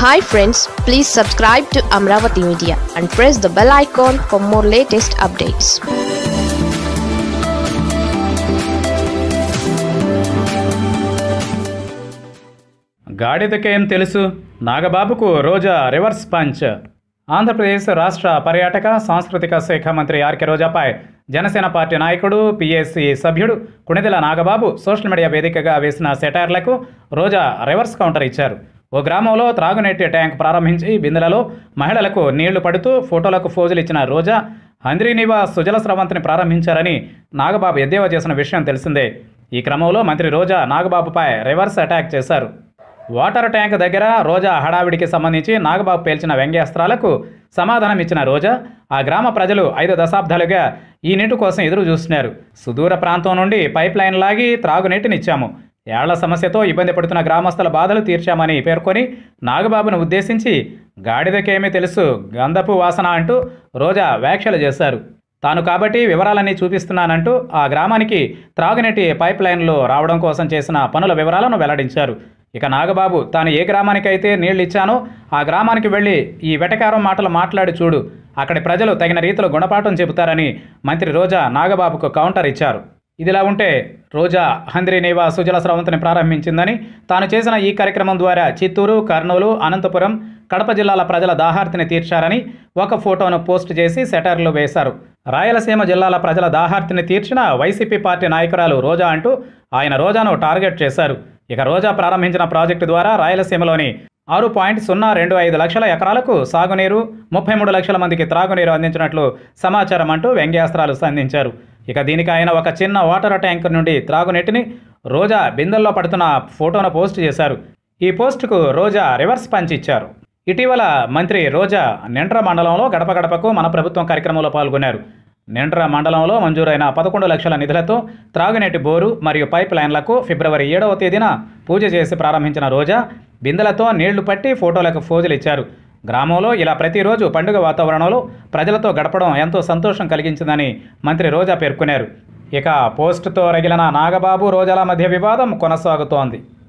hi friends please subscribe to Amaravati media and press the bell icon for more latest updates గాడిదకేం తెలుసు నాగబాబుకు Roja reverse punch Andhra Pradesh రాష్ట్ర పర్యాటక సాంస్కృతిక శాఖ మంత్రి ఆర్కే రోజాపై జనసేన పార్టీ నాయకుడు పిఎస్సి సభ్యుడు కుణిదెల నాగబాబు సోషల్ మీడియా వేదికగా వేసిన సెటైర్లకు రోజా రివర్స్ కౌంటర్ ఇచ్చారు ఓ గ్రామంలో త్రాగునీటి ట్యాంక్ ప్రారంభించి బిందెలలో మహిళలకు నీళ్లు పడుతూ ఫోటోలకు ఫోజులు ఇచ్చిన రోజా హంద్రీనివా సుజల స్రవంతిని ప్రారంభించారని నాగబాబు ఎద్దేవా చేసిన విషయం తెలిసిందే ఈ క్రమంలో మంత్రి రోజా నాగబాబుపై రివర్స్ అటాక్ చేశారు వాటర్ ట్యాంక్ దగ్గర రోజా హడావిడికి సంబంధించి నాగబాబు పేల్చిన వ్యంగ్యాస్త్రాలకు సమాధానం ఇచ్చిన రోజా ఆ గ్రామ ప్రజలు ఐదు దశాబ్దాలుగా ఈ నీటి కోసం ఎదురు చూస్తున్నారు సుదూర ప్రాంతం నుండి పైప్ లైన్ లాగి త్రాగునీటినిచ్చాము ఏళ్ల సమస్యతో ఇబ్బంది పడుతున్న గ్రామస్తుల బాధలు తీర్చామని పేర్కొని నాగబాబును ఉద్దేశించి గాడిదకేమీ తెలుసు గంధపు వాసన అంటూ రోజా వ్యాఖ్యలు చేశారు తాను కాబట్టి వివరాలన్నీ చూపిస్తున్నానంటూ ఆ గ్రామానికి త్రాగునీటి పైప్ లైన్లు రావడం కోసం చేసిన పనుల వివరాలను వెల్లడించారు ఇక నాగబాబు తాను ఏ గ్రామానికైతే నీళ్లు ఇచ్చానో ఆ గ్రామానికి వెళ్ళి ఈ వెటకారం మాటలు మాట్లాడి చూడు అక్కడి ప్రజలు తగిన రీతిలో గుణపాఠం చెబుతారని మంత్రి రోజా నాగబాబుకు కౌంటర్ ఇచ్చారు ఇదిలా ఉంటే రోజా హంద్రీనేవా సుజల స్రవంతిని ప్రారంభించిందని తాను చేసిన ఈ కార్యక్రమం ద్వారా చిత్తూరు కర్నూలు అనంతపురం కడప జిల్లాల ప్రజల దాహార్తిని తీర్చారని ఒక ఫోటోను పోస్ట్ చేసి సెటర్లు వేశారు రాయలసీమ జిల్లాల ప్రజల దాహార్తిని తీర్చిన వైసీపీ పార్టీ నాయకురాలు రోజా అంటూ ఆయన రోజాను టార్గెట్ చేశారు ఇక రోజా ప్రారంభించిన ప్రాజెక్టు ద్వారా రాయలసీమలోని ఆరు పాయింట్ సున్నా రెండు ఐదు లక్షల ఎకరాలకు సాగునీరు ముప్పై మూడు లక్షల మందికి త్రాగునీరు అందించినట్లు సమాచారం అంటూ వ్యంగ్యాస్త్రాలు సంధించారు ఇక దీనికి ఆయన ఒక చిన్న వాటర్ ట్యాంక్ నుండి త్రాగునీటిని రోజా బిందెల్లో పడుతున్న ఫోటోను పోస్ట్ చేశారు ఈ పోస్టుకు రోజా రివర్స్ పంచ్ ఇచ్చారు ఇటీవల మంత్రి రోజా నిండ్ర మండలంలో గడప గడపకు మన ప్రభుత్వం కార్యక్రమంలో పాల్గొన్నారు నిండ్ర మండలంలో మంజూరైన పదకొండు లక్షల నిధులతో త్రాగునీటి బోరు మరియు పైప్ లైన్లకు ఫిబ్రవరి ఏడవ తేదీన పూజ చేసి ప్రారంభించిన రోజా బిందెలతో నీళ్లు పట్టి ఫోటోలకు ఫోజులు ఇచ్చారు గ్రామంలో ఇలా ప్రతిరోజు పండుగ వాతావరణంలో ప్రజలతో గడపడం ఎంతో సంతోషం కలిగించిందని మంత్రి రోజా పేర్కొన్నారు ఇక పోస్టుతో రగిలిన నాగబాబు రోజాల మధ్య వివాదం కొనసాగుతోంది